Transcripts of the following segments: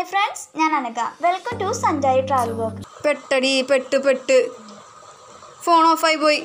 Hi friends ഞാൻ Anagha welcome to Sanchari travel വർക്ക് പെട്ടടി പെട്ട് പെട്ട് ഫോൺ ഓഫായി പോയി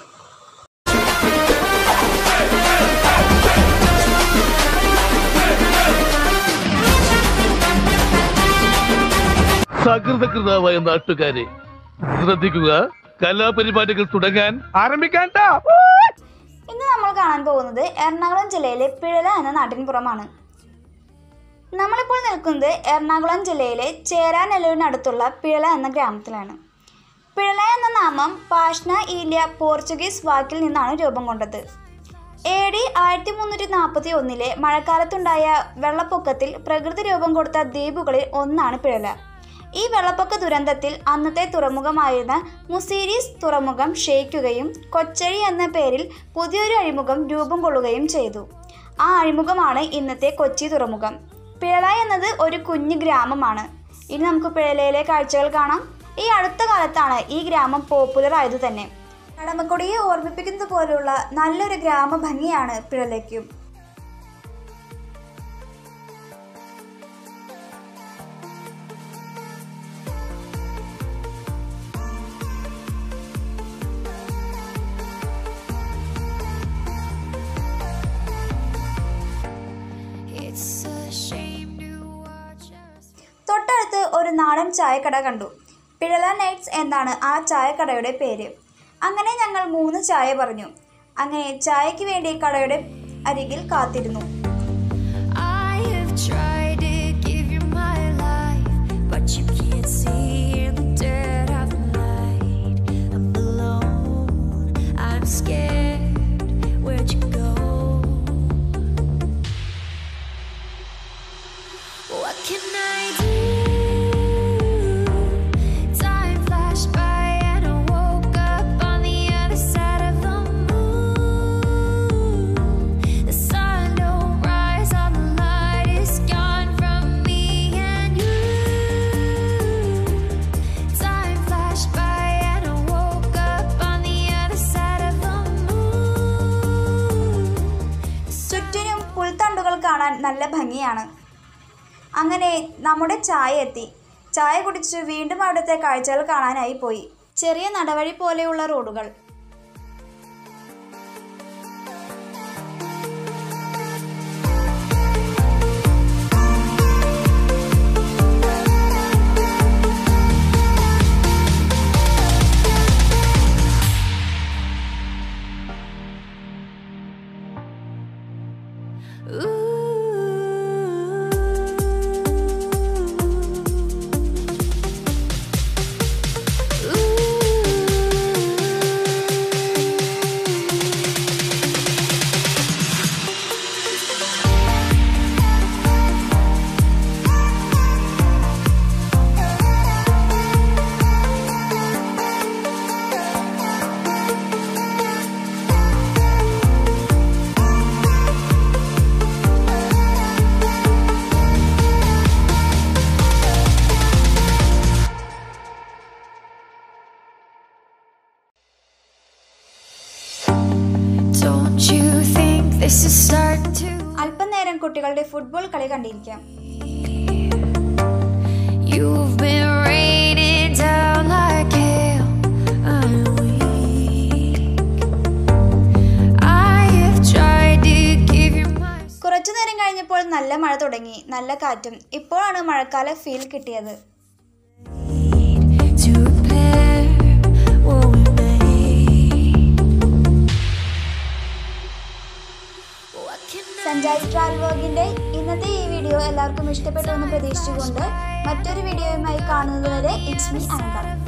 സകൃതകൃതാവായ നാട്ടുകാരെ ശ്രദ്ധിക്കുക കലാപരിപാടികൾ തുടങ്ങാൻ ആരംഭിക്കാൻ ഇന്ന് നമ്മൾ കാണാൻ പോകുന്നത് എറണാകുളം ജില്ലയിലെ പിഴല എന്ന നാട്ടിൻപുറമാണ് നമ്മളിപ്പോൾ നിൽക്കുന്നത് എറണാകുളം ജില്ലയിലെ ചേരാനെല്ലൂരിനടുത്തുള്ള പിഴല എന്ന ഗ്രാമത്തിലാണ് പിഴല എന്ന നാമം പാഷ്ന ഈലിയ പോർച്ചുഗീസ് വാക്കിൽ നിന്നാണ് രൂപം കൊണ്ടത് എ ഡി ആയിരത്തി മുന്നൂറ്റി നാൽപ്പത്തി ഒന്നിലെ മഴക്കാലത്തുണ്ടായ വെള്ളപ്പൊക്കത്തിൽ പ്രകൃതി രൂപം കൊടുത്ത ദ്വീപുകളിൽ ഒന്നാണ് പിഴല ഈ വെള്ളപ്പൊക്ക ദുരന്തത്തിൽ അന്നത്തെ തുറമുഖമായിരുന്ന മുസീരീസ് തുറമുഖം ക്ഷയിക്കുകയും കൊച്ചഴി എന്ന പേരിൽ പുതിയൊരു അഴിമുഖം രൂപം കൊള്ളുകയും ചെയ്തു ആ അഴിമുഖമാണ് ഇന്നത്തെ കൊച്ചി തുറമുഖം പിഴല എന്നത് ഒരു കുഞ്ഞു ഗ്രാമമാണ് ഇനി നമുക്ക് പിഴലയിലെ കാഴ്ചകൾ കാണാം ഈ അടുത്ത കാലത്താണ് ഈ ഗ്രാമം പോപ്പുലർ ആയത് തന്നെ കടമക്കൊടിയെ ഓർമ്മിപ്പിക്കുന്നത് പോലുള്ള നല്ലൊരു ഗ്രാമ ഭംഗിയാണ് പിഴലയ്ക്കും It's a shame to watch us. തൊട്ടടുത്ത് ഒരു നാടൻ ചായക്കട കണ്ടു പിഴല നൈറ്റ്സ് എന്നാണ് ആ ചായക്കടയുടെ പേര് അങ്ങനെ ഞങ്ങൾ മൂന്ന് ചായ പറഞ്ഞു അങ്ങനെ ചായയ്ക്ക് വേണ്ടി കടയുടെ അരികിൽ കാത്തിരുന്നു I have tried to give you my life, but you can't see in the dead of the night. I'm alone, I'm scared. Where'd you go? What can I do? Time flashed by and I woke up on the other side of the moon. The sun don't rise, all the light is gone from me and you. Time flashed by and I woke up on the other side of the moon. ചുറ്റിനും പുൽത്തണ്ടുകൾ കാണാൻ നല്ല ഭംഗിയാണ് അങ്ങനെ നമ്മുടെ ചായ എത്തി ചായ കുടിച്ച് വീണ്ടും അവിടുത്തെ കാഴ്ചകൾ കാണാനായി പോയി ചെറിയ നടവഴി പോലെയുള്ള റോഡുകൾ Don't you think this is starting to അല്പനേരം കുട്ടികളുടെ ഫുട്ബോൾ കളി കണ്ടിരിക്കാം You've been raining down like hail. I'm weak. I have tried to give you my കുറച്ചു നേരം കഴിഞ്ഞപ്പോൾ നല്ല മഴ തുടങ്ങി നല്ല കാറ്റും ഇപ്പോഴാണ് മഴക്കാല ഫീൽ കിട്ടിയത് speed to repair what we made. What can I Sanchari travel വർഗിന്റെ ഇന്നത്തെ ഈ വീഡിയോ എല്ലാവർക്കും ഇഷ്ടപ്പെട്ടു എന്ന് പ്രതീക്ഷിച്ചുകൊണ്ട് മറ്റൊരു വീഡിയോയുമായി കാണുന്നതുവരെ ഇറ്റ്സ് മീ അനന്ത